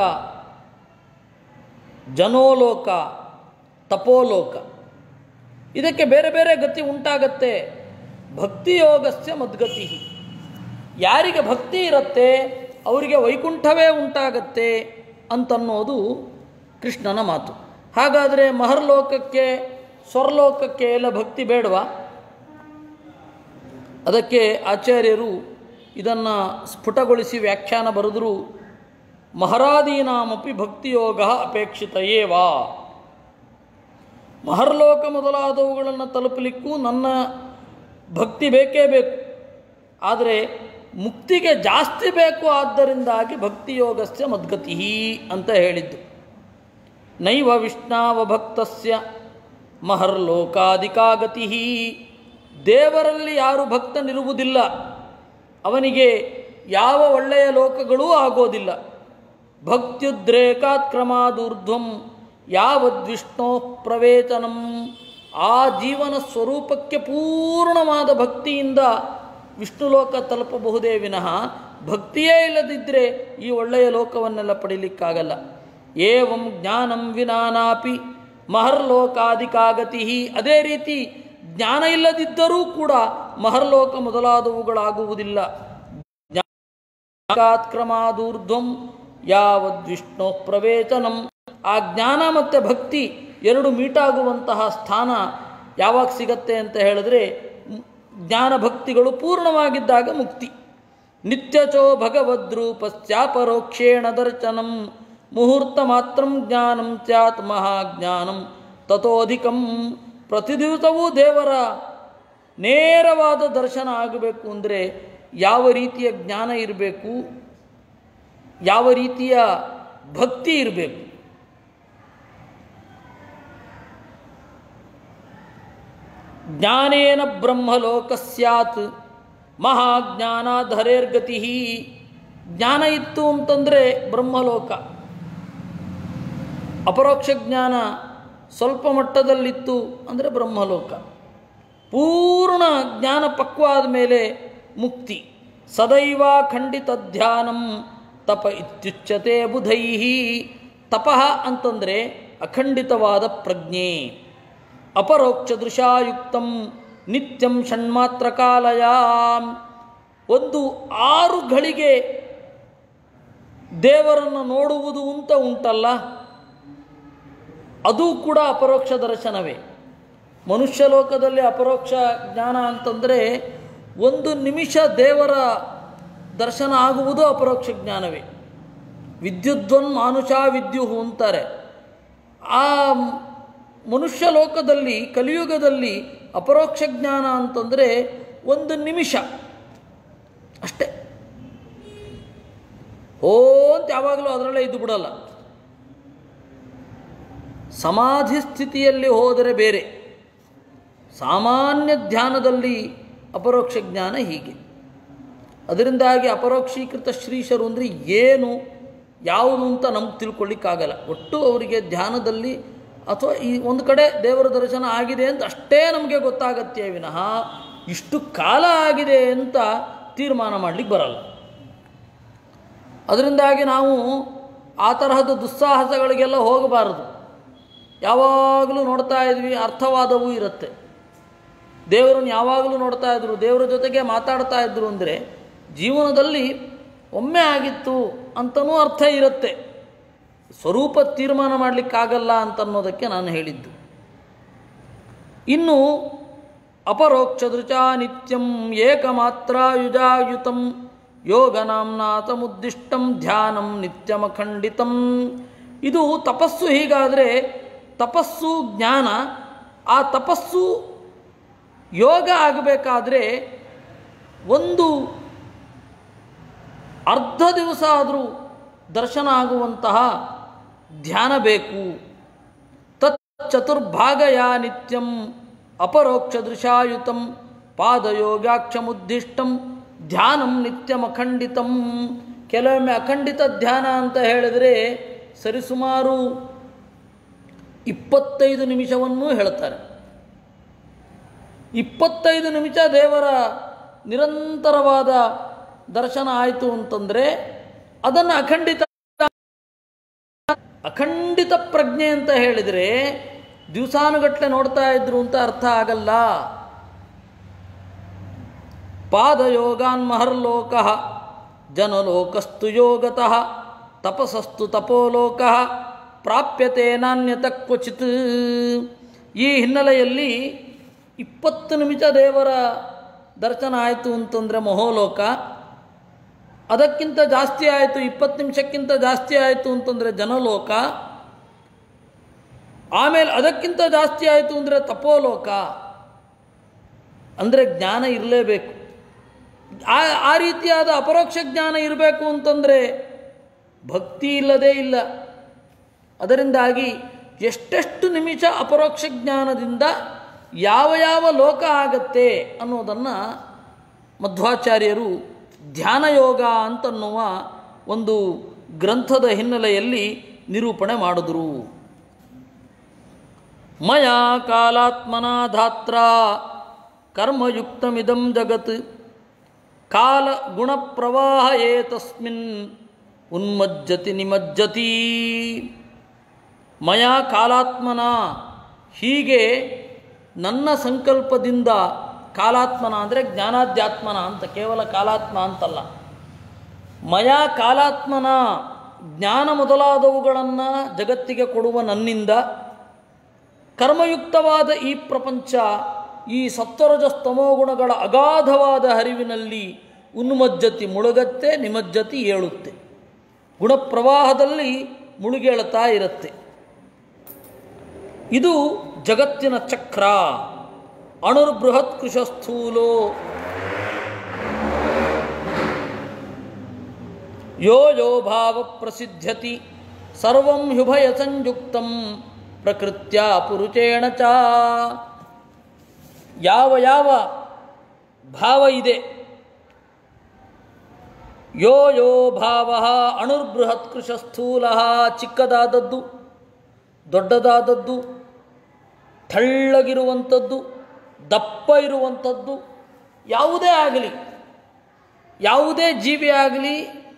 ಜನೋಲೋಕ ತಪೋಲೋಕ ಇದಕ್ಕೆ ಬೇರೆ ಬೇರೆ ಗತಿ ಉಂಟಾಗತ್ತೆ ಭಕ್ತಿಯೋಗಸ್ಯ ಮದ್ಗತಿ ಯಾರಿಗೆ ಭಕ್ತಿ ಇರುತ್ತೆ ಅವರಿಗೆ ವೈಕುಂಠವೇ ಉಂಟಾಗತ್ತೆ ಅಂತನ್ನೋದು ಕೃಷ್ಣನ ಮಾತು ಹಾಗಾದರೆ ಮಹರ್ಲೋಕಕ್ಕೆ ಸ್ವರ್ಲೋಕಕ್ಕೆ ಎಲ್ಲ ಭಕ್ತಿ ಬೇಡವಾ ಅದಕ್ಕೆ ಆಚಾರ್ಯರು ಇದನ್ನು ಸ್ಫುಟಗೊಳಿಸಿ ವ್ಯಾಖ್ಯಾನ ಬರೆದರು ಮಹರಾದೀನಾಮಪಿ ಭಕ್ತಿಯೋಗ ಅಪೇಕ್ಷಿತ ಏವಾ ಮಹರ್ಲೋಕ ಮೊದಲಾದವುಗಳನ್ನು ತಲುಪಲಿಕ್ಕೂ ನನ್ನ ಭಕ್ತಿ ಬೇಕೇ ಬೇಕು ಆದರೆ ಮುಕ್ತಿಗೆ ಜಾಸ್ತಿ ಬೇಕು ಆದ್ದರಿಂದಾಗಿ ಭಕ್ತಿಯೋಗಸ್ಯ ಮದ್ಗತಿ ಅಂತ ಹೇಳಿದ್ದು ನೈವ ವಿಷ್ಣಾವಭಕ್ತಸ್ಯ ಮಹರ್ಲೋಕಾಧಿಕಾಗತಿ ದೇವರಲ್ಲಿ ಯಾರು ಭಕ್ತನಿರುವುದಿಲ್ಲ ಅವನಿಗೆ ಯಾವ ಒಳ್ಳೆಯ ಲೋಕಗಳೂ ಆಗೋದಿಲ್ಲ ಭಕ್ತ್ಯುದ್ರೇಕಾತ್ ಕ್ರಮಾದೂರ್ಧ್ವಂ ಯಾವದ್ವಿಷ್ಣೋ ಪ್ರವೇಚನಂ ಆ ಜೀವನ ಸ್ವರೂಪಕ್ಕೆ ಪೂರ್ಣವಾದ ಭಕ್ತಿಯಿಂದ ವಿಷ್ಣು ಲೋಕ ತಲುಪಬಹುದೇ ವಿನಃ ಭಕ್ತಿಯೇ ಇಲ್ಲದಿದ್ದರೆ ಈ ಒಳ್ಳೆಯ ಲೋಕವನ್ನೆಲ್ಲ ಪಡೀಲಿಕ್ಕಾಗಲ್ಲ ಏವಂ ಜ್ಞಾನಂ ವಿನಾನಾಪಿ ಮಹರ್ಲೋಕಾಧಿಕಾಗತಿ ಅದೇ ರೀತಿ ಜ್ಞಾನ ಇಲ್ಲದಿದ್ದರೂ ಕೂಡ ಮಹರ್ಲೋಕ ಮೊದಲಾದವುಗಳಾಗುವುದಿಲ್ಲ ಕ್ರಮಾದೂರ್ಧ್ವಂ ಯಾವದ್ವಿಷ್ಣು ಪ್ರವೇಚನಂ ಆ ಜ್ಞಾನ ಮತ್ತು ಭಕ್ತಿ ಎರಡು ಮೀಟಾಗುವಂತಹ ಸ್ಥಾನ ಯಾವಾಗ ಸಿಗತ್ತೆ ಅಂತ ಹೇಳಿದ್ರೆ ಮ್- ಜ್ಞಾನ ಭಕ್ತಿಗಳು ಪೂರ್ಣವಾಗಿದ್ದಾಗ ಮುಕ್ತಿ ನಿತ್ಯಚೋ ಭಗವದ್ರೂಪಸ್ಯಾಪರೋಕ್ಷೇಣ ದರ್ಶನಂ ಮುಹೂರ್ತ ಮಾತ್ರ ಜ್ಞಾನಂ ಚಾತ್ ಮಹಾಜ್ಞಾನಂ ತಥೋಧಿಕಂ ಪ್ರತಿದಿವಸವೂ ದೇವರ ನೇರವಾದ ದರ್ಶನ ಆಗಬೇಕು ಅಂದರೆ ಯಾವ ರೀತಿಯ ಜ್ಞಾನ ಇರಬೇಕು ಯಾವ ರೀತಿಯ ಭಕ್ತಿ ಇರಬೇಕು ಜ್ಞಾನೇನ ಬ್ರಹ್ಮಲೋಕ ಸ್ಯಾತ್ ಮಹಾಜ್ಞಾನಾದ್ ಹರೇರ್ಗತಿ ಜ್ಞಾನ ಇತ್ತು ಅಂತಂದರೆ ಬ್ರಹ್ಮಲೋಕ ಅಪರೋಕ್ಷ ಜ್ಞಾನ ಸ್ವಲ್ಪ ಮಟ್ಟದಲ್ಲಿತ್ತು ಅಂದರೆ ಬ್ರಹ್ಮಲೋಕ ಪೂರ್ಣ ಜ್ಞಾನ ಪಕ್ವ ಆದಮೇಲೆ ಮುಕ್ತಿ ಸದೈವ ಖಂಡಿತ ಧ್ಯಾನಂ ತಪ ಇತ್ಯುಚ್ಯತೆ ಬುಧೈ ತಪಃ ಅಂತಂದರೆ ಅಖಂಡಿತವಾದ ಪ್ರಜ್ಞೆ ಅಪರೋಕ್ಷ ದೃಶಾಯುಕ್ತಂ ನಿತ್ಯಂ ಷಣ್ಮಾತ್ರ ಕಾಲಯ ಒಂದು ಆರು ಘಳಿಗೆ ದೇವರನ್ನು ನೋಡುವುದು ಅಂತ ಉಂಟಲ್ಲ ಅದು ಕೂಡ ಅಪರೋಕ್ಷ ದರ್ಶನವೇ ಮನುಷ್ಯ ಲೋಕದಲ್ಲಿ ಅಪರೋಕ್ಷ ಜ್ಞಾನ ಅಂತಂದರೆ ಒಂದು ನಿಮಿಷ ದೇವರ ದರ್ಶನ ಆಗುವುದು ಅಪರೋಕ್ಷ ಜ್ಞಾನವೇ ವಿದ್ಯುದ್ವನ್ ಮಾನುಷ ವಿದ್ಯುಹು ಅಂತಾರೆ ಆ ಮನುಷ್ಯ ಲೋಕದಲ್ಲಿ ಕಲಿಯುಗದಲ್ಲಿ ಅಪರೋಕ್ಷ ಜ್ಞಾನ ಅಂತಂದರೆ ಒಂದು ನಿಮಿಷ ಅಷ್ಟೇ ಓ ಅಂತ ಯಾವಾಗಲೂ ಅದರಲ್ಲೇ ಇದ್ದು ಬಿಡಲ್ಲ ಸಮಾಧಿ ಸ್ಥಿತಿಯಲ್ಲಿ ಹೋದರೆ ಬೇರೆ ಸಾಮಾನ್ಯ ಧ್ಯಾನದಲ್ಲಿ ಅಪರೋಕ್ಷ ಜ್ಞಾನ ಹೀಗೆ ಅದರಿಂದಾಗಿ ಅಪರೋಕ್ಷೀಕೃತ ಶ್ರೀಶರು ಅಂದರೆ ಏನು ಯಾವುದು ಅಂತ ನಮ್ಗೆ ತಿಳ್ಕೊಳ್ಳಿಕ್ಕಾಗಲ್ಲ ಒಟ್ಟು ಅವರಿಗೆ ಧ್ಯಾನದಲ್ಲಿ ಅಥವಾ ಈ ಒಂದು ಕಡೆ ದೇವರ ದರ್ಶನ ಆಗಿದೆ ಅಂತ ಅಷ್ಟೇ ನಮಗೆ ಗೊತ್ತಾಗತ್ತೆ ವಿನಃ ಇಷ್ಟು ಕಾಲ ಆಗಿದೆ ಅಂತ ತೀರ್ಮಾನ ಮಾಡಲಿಕ್ಕೆ ಬರಲ್ಲ ಅದರಿಂದಾಗಿ ನಾವು ಆ ತರಹದ ದುಸ್ಸಾಹಸಗಳಿಗೆಲ್ಲ ಹೋಗಬಾರದು ಯಾವಾಗಲೂ ನೋಡ್ತಾ ಇದ್ವಿ ಅರ್ಥವಾದವೂ ಇರುತ್ತೆ ದೇವರನ್ನು ಯಾವಾಗಲೂ ನೋಡ್ತಾ ಇದ್ರು ದೇವರ ಜೊತೆಗೆ ಮಾತಾಡ್ತಾ ಇದ್ರು ಅಂದರೆ ಜೀವನದಲ್ಲಿ ಒಮ್ಮೆ ಆಗಿತ್ತು ಅಂತನೂ ಅರ್ಥ ಇರುತ್ತೆ ಸ್ವರೂಪ ತೀರ್ಮಾನ ಮಾಡಲಿಕ್ಕಾಗಲ್ಲ ಅಂತನ್ನೋದಕ್ಕೆ ನಾನು ಹೇಳಿದ್ದು ಇನ್ನು ಅಪರೋಕ್ಷದೃಚಾ ನಿತ್ಯಂ ಏಕಮಾತ್ರಾಯುಜಾಯುತಂ ಯೋಗನಾಮ್ನಾಥಮುದ್ದಿಷ್ಟಂ ಧ್ಯಾನಂ ನಿತ್ಯಮಖಂಡಿತಂ ಇದು ತಪಸ್ಸು ಹೀಗಾದರೆ ತಪಸ್ಸು ಜ್ಞಾನ ಆ ತಪಸ್ಸು ಯೋಗ ಆಗಬೇಕಾದ್ರೆ ಒಂದು ಅರ್ಧ ದಿವಸ ಆದರೂ ದರ್ಶನ ಆಗುವಂತಹ ಧ್ಯಾನ ಬೇಕು ತತ್ ಚತುರ್ಭಾಗಯ ನಿತ್ಯಂ ಅಪರೋಕ್ಷ ದೃಶಾಯುತಂ ಪಾದಯೋಗಾಕ್ಷಮುದ್ದಿಷ್ಟಂ ಧ್ಯಾನಂ ನಿತ್ಯಂ ಅಖಂಡಿತಂ ಕೆಲವೊಮ್ಮೆ ಅಖಂಡಿತ ಧ್ಯಾನ ಅಂತ ಹೇಳಿದರೆ ಸರಿಸುಮಾರು ಇಪ್ಪತ್ತೈದು ನಿಮಿಷವನ್ನೂ ಹೇಳ್ತಾರೆ ಇಪ್ಪತ್ತೈದು ನಿಮಿಷ ದೇವರ ನಿರಂತರವಾದ ದರ್ಶನ ಆಯಿತು ಅಂತಂದರೆ ಅದನ್ನು ಅಖಂಡಿತ ಅಖಂಡಿತ ಪ್ರಜ್ಞೆ ಅಂತ ಹೇಳಿದರೆ ದಿವಸಾನುಗಟ್ಟಲೆ ನೋಡ್ತಾ ಇದ್ರು ಅಂತ ಅರ್ಥ ಆಗಲ್ಲ ಪಾದಯೋಗಾನ್ ಮಹರ್ಲೋಕ ಜನಲೋಕಸ್ತು ಯೋಗತಃ ತಪಸಸ್ತು ತಪೋಲೋಕ ಪ್ರಾಪ್ಯತೆ ನಾಣ್ಯತ ಕ್ವಚಿತ್ ಈ ಹಿನ್ನೆಲೆಯಲ್ಲಿ ಇಪ್ಪತ್ತು ನಿಮಿಷ ದೇವರ ದರ್ಶನ ಆಯಿತು ಅಂತಂದರೆ ಮಹೋಲೋಕ ಅದಕ್ಕಿಂತ ಜಾಸ್ತಿ ಆಯಿತು ಇಪ್ಪತ್ತು ನಿಮಿಷಕ್ಕಿಂತ ಜಾಸ್ತಿ ಆಯಿತು ಅಂತಂದರೆ ಜನಲೋಕ ಆಮೇಲೆ ಅದಕ್ಕಿಂತ ಜಾಸ್ತಿ ಆಯಿತು ಅಂದರೆ ತಪೋಲೋಕ ಅಂದರೆ ಜ್ಞಾನ ಇರಲೇಬೇಕು ಆ ಆ ರೀತಿಯಾದ ಅಪರೋಕ್ಷ ಜ್ಞಾನ ಇರಬೇಕು ಅಂತಂದರೆ ಭಕ್ತಿ ಇಲ್ಲದೇ ಇಲ್ಲ ಅದರಿಂದಾಗಿ ಎಷ್ಟೆಷ್ಟು ನಿಮಿಷ ಅಪರೋಕ್ಷ ಜ್ಞಾನದಿಂದ ಯಾವ ಯಾವ ಲೋಕ ಆಗತ್ತೆ ಅನ್ನೋದನ್ನು ಮಧ್ವಾಚಾರ್ಯರು ಧ್ಯಾನ ಯೋಗ ಅಂತನ್ನುವ ಒಂದು ಗ್ರಂಥದ ಹಿನ್ನೆಲೆಯಲ್ಲಿ ನಿರೂಪಣೆ ಮಾಡಿದ್ರು ಮಯ ಕಾಲಾತ್ಮನ ಧಾತ್ರ ಕರ್ಮಯುಕ್ತಮಿದಂ ಜಗತ್ ಕಾಲ ಗುಣಪ್ರವಾಹ ಏತಸ್ಮಿನ್ ಉನ್ಮಜ್ಜತಿ ನಿಮಜ್ಜತಿ ಮಯ ಕಾಲಾತ್ಮನ ಹೀಗೆ ನನ್ನ ಸಂಕಲ್ಪದಿಂದ ಕಾಲಾತ್ಮನ ಅಂದರೆ ಜ್ಞಾನಾಧ್ಯಾತ್ಮನ ಅಂತ ಕೇವಲ ಕಾಲಾತ್ಮ ಅಂತಲ್ಲ ಮಯ ಕಾಲಾತ್ಮನ ಜ್ಞಾನ ಮೊದಲಾದವುಗಳನ್ನು ಜಗತ್ತಿಗೆ ಕೊಡುವ ನನ್ನಿಂದ ಕರ್ಮಯುಕ್ತವಾದ ಈ ಪ್ರಪಂಚ ಈ ಸತ್ವರಜ ಸ್ತಮೋಗುಣಗಳ ಅಗಾಧವಾದ ಹರಿವಿನಲ್ಲಿ ಉನ್ಮಜ್ಜತಿ ಮುಳುಗತ್ತೆ ನಿಮಜ್ಜತಿ ಏಳುತ್ತೆ ಗುಣಪ್ರವಾಹದಲ್ಲಿ ಮುಳುಗೇಳುತ್ತಾ ಇರುತ್ತೆ ಇದು ಜಗತ್ತಿನ ಚಕ್ರ ಅಣುರ್ಬೃಹತ್ ಕೃಶಸ್ಥೂಲೋ ಯೋ ಯೋ ಭಾವ ಪ್ರಸಿದ್ಧ್ಯತಿ ಸರ್ವಂ ಹ್ಯುಭಯ ಸಂಯುಕ್ತಂ ಪ್ರಕೃತ್ಯ ಪುರುಷೇಣ ಚ ಯಾವ ಯಾವ ಭಾವ ಇದೆ ಯೋ ಯೋ ಭಾವ ಅಣುರ್ಬೃಹತ್ ಕೃಶ ಸ್ಥೂಲ ಚಿಕ್ಕದಾದದ್ದು ದೊಡ್ಡದಾದದ್ದು ತೆಳ್ಳಗಿರುವಂಥದ್ದು ದಪ್ಪ ಇರುವಂಥದ್ದು ಯಾವುದೇ ಆಗಲಿ ಯಾವುದೇ ಜೀವಿ ಆಗಲಿ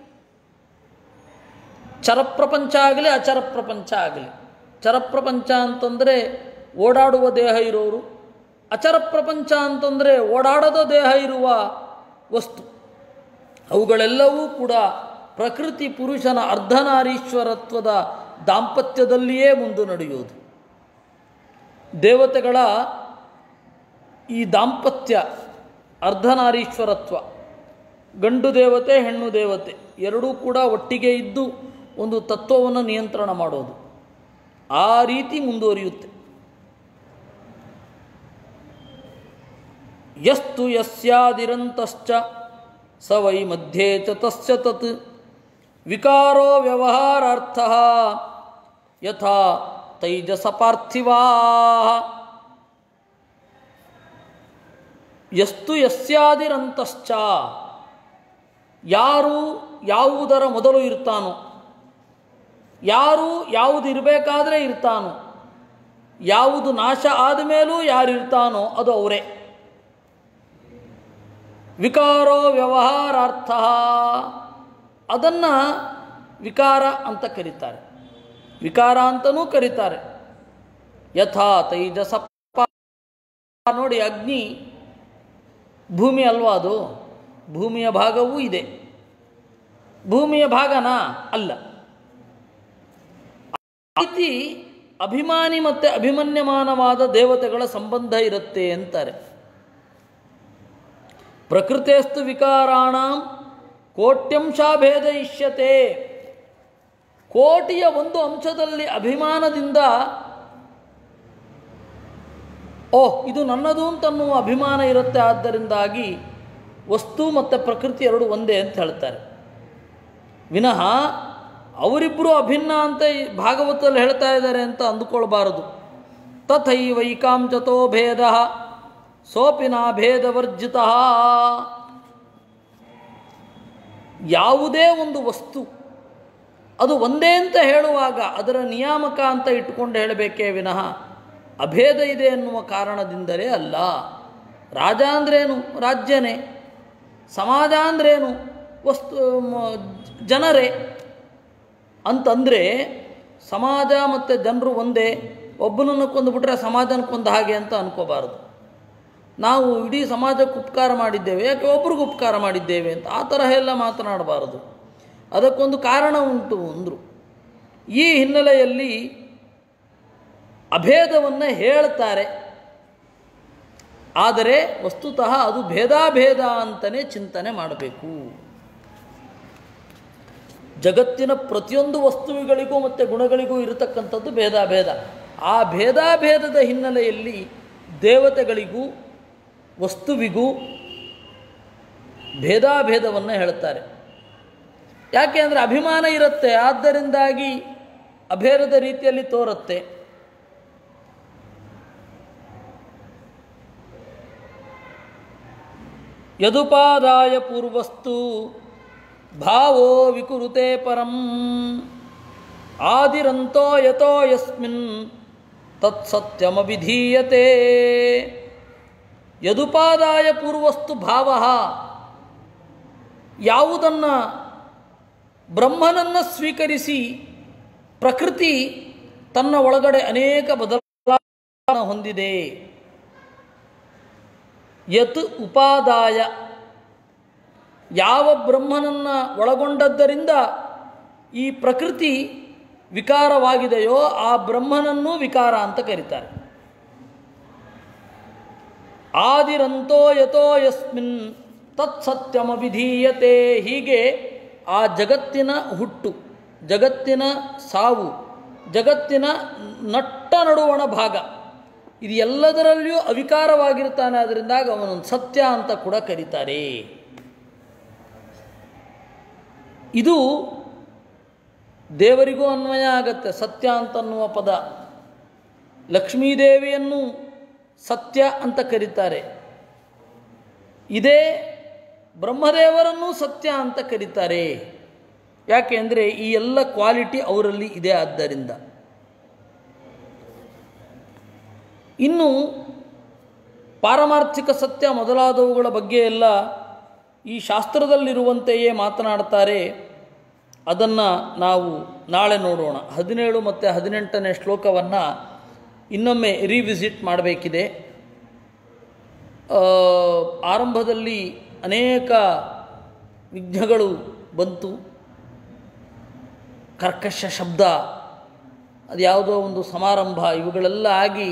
ಚರಪ್ರಪಂಚ ಆಗಲಿ ಅಚರ ಪ್ರಪಂಚ ಆಗಲಿ ಚರಪ್ರಪಂಚ ಅಂತಂದರೆ ಓಡಾಡುವ ದೇಹ ಇರೋರು ಅಚರ ಪ್ರಪಂಚ ಅಂತಂದರೆ ಓಡಾಡದ ದೇಹ ಇರುವ ವಸ್ತು ಅವುಗಳೆಲ್ಲವೂ ಕೂಡ ಪ್ರಕೃತಿ ಪುರುಷನ ಅರ್ಧನಾರೀಶ್ವರತ್ವದ ದಾಂಪತ್ಯದಲ್ಲಿಯೇ ಮುಂದೆ ನಡೆಯುವುದು ದೇವತೆಗಳ ಈ ದಾಂಪತ್ಯ ಅರ್ಧನಾರೀಶ್ವರತ್ವ ಗಂಡು ದೇವತೆ ಹೆಣ್ಣು ದೇವತೆ ಎರಡೂ ಕೂಡ ಒಟ್ಟಿಗೆ ಇದ್ದು ಒಂದು ತತ್ವವನ್ನು ನಿಯಂತ್ರಣ ಮಾಡೋದು ಆ ರೀತಿ ಮುಂದುವರಿಯುತ್ತೆ ಯಸ್ತು ಯಸ್ಯಾದಿರಂತಶ್ಚ ಸ ವೈ ಮಧ್ಯೆ ಚ ತಸ್ಯ ತತ್ ವಿಕಾರೋ ವ್ಯವಹಾರಾರ್ಥ ಯಥಾ ತೈಜಸ ಪಾರ್ಥಿವಾ ಯಸ್ತು ಯಸ್ಯಾದಿರಂತಶ್ಚ ಯಾರು ಯಾವುದರ ಮೊದಲು ಇರ್ತಾನೋ ಯಾರು ಯಾವುದು ಇರಬೇಕಾದ್ರೆ ಇರ್ತಾನೋ ಯಾವುದು ನಾಶ ಆದ ಮೇಲೂ ಯಾರು ಇರ್ತಾನೋ ಅದು ಅವರೇ ವಿಕಾರೋ ವ್ಯವಹಾರಾರ್ಥ ಅದನ್ನು ವಿಕಾರ ಅಂತ ಕರೀತಾರೆ ವಿಕಾರ ಅಂತನೂ ಕರೀತಾರೆ ಯಥಾ ತೈಜಸಪ್ಪ ನೋಡಿ ಅಗ್ನಿ ಭೂಮಿ ಅಲ್ವಾ ಅದು ಭೂಮಿಯ ಭಾಗವೂ ಇದೆ ಭೂಮಿಯ ಭಾಗನಾ ಅಲ್ಲ ಆ ರೀತಿ ಅಭಿಮಾನಿ ಮತ್ತು ಅಭಿಮನ್ಯಮಾನವಾದ ದೇವತೆಗಳ ಸಂಬಂಧ ಇರುತ್ತೆ ಅಂತಾರೆ ಪ್ರಕೃತಿಸ್ತು ವಿಕಾರಾಣ ಕೋಟ್ಯಂಶಾಭೇದ ಇಷ್ಯತೆ ಕೋಟಿಯ ಒಂದು ಅಂಶದಲ್ಲಿ ಅಭಿಮಾನದಿಂದ ಓಹ್ ಇದು ನನ್ನದು ಅಂತನ್ನುವ ಅಭಿಮಾನ ಇರುತ್ತೆ ಆದ್ದರಿಂದಾಗಿ ವಸ್ತು ಮತ್ತು ಪ್ರಕೃತಿ ಎರಡು ಒಂದೇ ಅಂತ ಹೇಳ್ತಾರೆ ವಿನಃ ಅವರಿಬ್ಬರು ಅಭಿನ್ನ ಅಂತ ಈ ಭಾಗವತದಲ್ಲಿ ಹೇಳ್ತಾ ಇದ್ದಾರೆ ಅಂತ ಅಂದುಕೊಳ್ಬಾರದು ತಥೈವೈಕಾಂಚತೋ ಭೇದ ಸೋಪಿನ ಭೇದವರ್ಜಿತ ಯಾವುದೇ ಒಂದು ವಸ್ತು ಅದು ಒಂದೇ ಅಂತ ಹೇಳುವಾಗ ಅದರ ನಿಯಾಮಕ ಅಂತ ಇಟ್ಟುಕೊಂಡು ಹೇಳಬೇಕೇ ವಿನಃ ಅಭೇದ ಇದೆ ಎನ್ನುವ ಕಾರಣದಿಂದಲೇ ಅಲ್ಲ ರಾಜ ಅಂದ್ರೇನು ರಾಜ್ಯನೇ ಸಮಾಜ ಅಂದ್ರೇನು ವಸ್ತು ಮ- ಜನರೇ ಅಂತಂದರೆ ಸಮಾಜ ಮತ್ತು ಜನರು ಒಂದೇ ಒಬ್ಬನನ್ನು ಕೊಂದುಬಿಟ್ರೆ ಸಮಾಜನ ಕೊಂದ ಹಾಗೆ ಅಂತ ಅನ್ಕೋಬಾರದು ನಾವು ಇಡೀ ಸಮಾಜಕ್ಕೆ ಉಪಕಾರ ಮಾಡಿದ್ದೇವೆ ಯಾಕೆ ಒಬ್ರಿಗೆ ಉಪಕಾರ ಮಾಡಿದ್ದೇವೆ ಅಂತ ಆ ತರಹ ಎಲ್ಲ ಮಾತನಾಡಬಾರದು ಅದಕ್ಕೊಂದು ಕಾರಣ ಉಂಟು ಅಂದರು ಈ ಹಿನ್ನೆಲೆಯಲ್ಲಿ ಅಭೇದವನ್ನು ಹೇಳ್ತಾರೆ ಆದರೆ ವಸ್ತುತಃ ಅದು ಭೇದಾಭೇದ ಅಂತಲೇ ಚಿಂತನೆ ಮಾಡಬೇಕು ಜಗತ್ತಿನ ಪ್ರತಿಯೊಂದು ವಸ್ತುವಿಗಳಿಗೂ ಮತ್ತು ಗುಣಗಳಿಗೂ ಇರತಕ್ಕಂಥದ್ದು ಭೇದಾಭೇದ ಆ ಭೇದಾಭೇದದ ಹಿನ್ನೆಲೆಯಲ್ಲಿ ದೇವತೆಗಳಿಗೂ ವಸ್ತುವಿಗೂ ಭೇದಾಭೇದವನ್ನು ಹೇಳ್ತಾರೆ ಯಾಕೆ ಅಂದರೆ ಅಭಿಮಾನ ಇರುತ್ತೆ ಆದ್ದರಿಂದಾಗಿ ಅಭೇದದ ರೀತಿಯಲ್ಲಿ ತೋರುತ್ತೆ ಯದುಪಾದಾಯ ಪೂರ್ವಸ್ತು ಭಾವೋ ವಿಕುರುತೆ ಪರಂ ಆದಿರಂತೋ ಯತೋ ಯಸ್ಮಿನ್ ತತ್ಸತ್ಯಮಭಿಧೀಯತೆ ಯದುಪಾದಾಯ ಪೂರ್ವಸ್ತು ಭಾವ ಯಾವುದನ್ನು ಬ್ರಹ್ಮನನ್ನು ಸ್ವೀಕರಿಸಿ ಪ್ರಕೃತಿ ತನ್ನ ಒಳಗಡೆ ಅನೇಕ ಬದಲಾವಣೆ ಹೊಂದಿದೆ ಯತ್ ಉಪಾದಾಯ ಯಾವ ಬ್ರಹ್ಮನನ್ನು ಒಳಗೊಂಡದ್ದರಿಂದ ಈ ಪ್ರಕೃತಿ ವಿಕಾರವಾಗಿದೆಯೋ ಆ ಬ್ರಹ್ಮನನ್ನು ವಿಕಾರ ಅಂತ ಕರೀತಾರೆ ಆದಿರಂತೋ ಯತೋ ಯಸ್ಮಿನ್ ತತ್ಸತ್ಯಮವಿಧೀಯತೆ ಹೀಗೆ ಆ ಜಗತ್ತಿನ ಹುಟ್ಟು ಜಗತ್ತಿನ ಸಾವು ಜಗತ್ತಿನ ನಟ್ಟ ನಡುವಣ ಭಾಗ ಇದು ಎಲ್ಲದರಲ್ಲಿಯೂ ಅವಿಕಾರವಾಗಿರ್ತಾನೆ ಅದರಿಂದಾಗ ಅವನೊಂದು ಸತ್ಯ ಅಂತ ಕೂಡ ಕರೀತಾರೆ ಇದು ದೇವರಿಗೂ ಅನ್ವಯ ಆಗತ್ತೆ ಸತ್ಯ ಅಂತನ್ನುವ ಪದ ಲಕ್ಷ್ಮೀದೇವಿಯನ್ನು ಸತ್ಯ ಅಂತ ಕರೀತಾರೆ ಇದೇ ಬ್ರಹ್ಮದೇವರನ್ನೂ ಸತ್ಯ ಅಂತ ಕರೀತಾರೆ ಯಾಕೆ ಅಂದರೆ ಈ ಎಲ್ಲ ಕ್ವಾಲಿಟಿ ಅವರಲ್ಲಿ ಇದೆ ಆದ್ದರಿಂದ ಇನ್ನು ಪಾರಮಾರ್ಥಿಕ ಸತ್ಯ ಮೊದಲಾದವುಗಳ ಬಗ್ಗೆ ಎಲ್ಲ ಈ ಶಾಸ್ತ್ರದಲ್ಲಿರುವಂತೆಯೇ ಮಾತನಾಡ್ತಾರೆ ಅದನ್ನು ನಾವು ನಾಳೆ ನೋಡೋಣ ಹದಿನೇಳು ಮತ್ತು ಹದಿನೆಂಟನೇ ಶ್ಲೋಕವನ್ನು ಇನ್ನೊಮ್ಮೆ ರಿವಿಸಿಟ್ ಮಾಡಬೇಕಿದೆ ಆ, ಆರಂಭದಲ್ಲಿ ಅನೇಕ ವಿಘ್ನಗಳು ಬಂತು ಕರ್ಕಶ ಶಬ್ದ ಅದು ಯಾವುದೋ ಒಂದು ಸಮಾರಂಭ ಇವುಗಳೆಲ್ಲ ಆಗಿ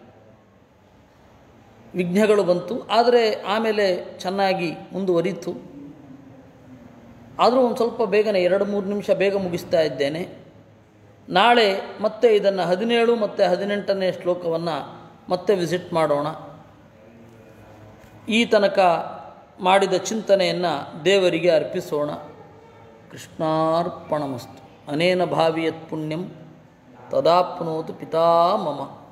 ವಿಘ್ನಗಳು ಬಂತು ಆದರೆ ಆಮೇಲೆ ಚೆನ್ನಾಗಿ ಮುಂದುವರಿತು ಆದರೂ ಒಂದು ಸ್ವಲ್ಪ ಬೇಗನೆ ಎರಡು ಮೂರು ನಿಮಿಷ ಬೇಗ ಮುಗಿಸ್ತಾ ಇದ್ದೇನೆ ನಾಳೆ ಮತ್ತೆ ಇದನ್ನು ಹದಿನೇಳು ಮತ್ತು ಹದಿನೆಂಟನೇ ಶ್ಲೋಕವನ್ನು ಮತ್ತೆ ವಿಸಿಟ್ ಮಾಡೋಣ ಈ ತನಕ ಮಾಡಿದ ಚಿಂತನೆಯನ್ನು ದೇವರಿಗೆ ಅರ್ಪಿಸೋಣ ಕೃಷ್ಣಾರ್ಪಣಮಸ್ತು ಅನೇನ ಭಾವಿಯತ್ ಪುಣ್ಯಂ ತದಾಪ್ನೋತು ಪಿತಾ ಮಮ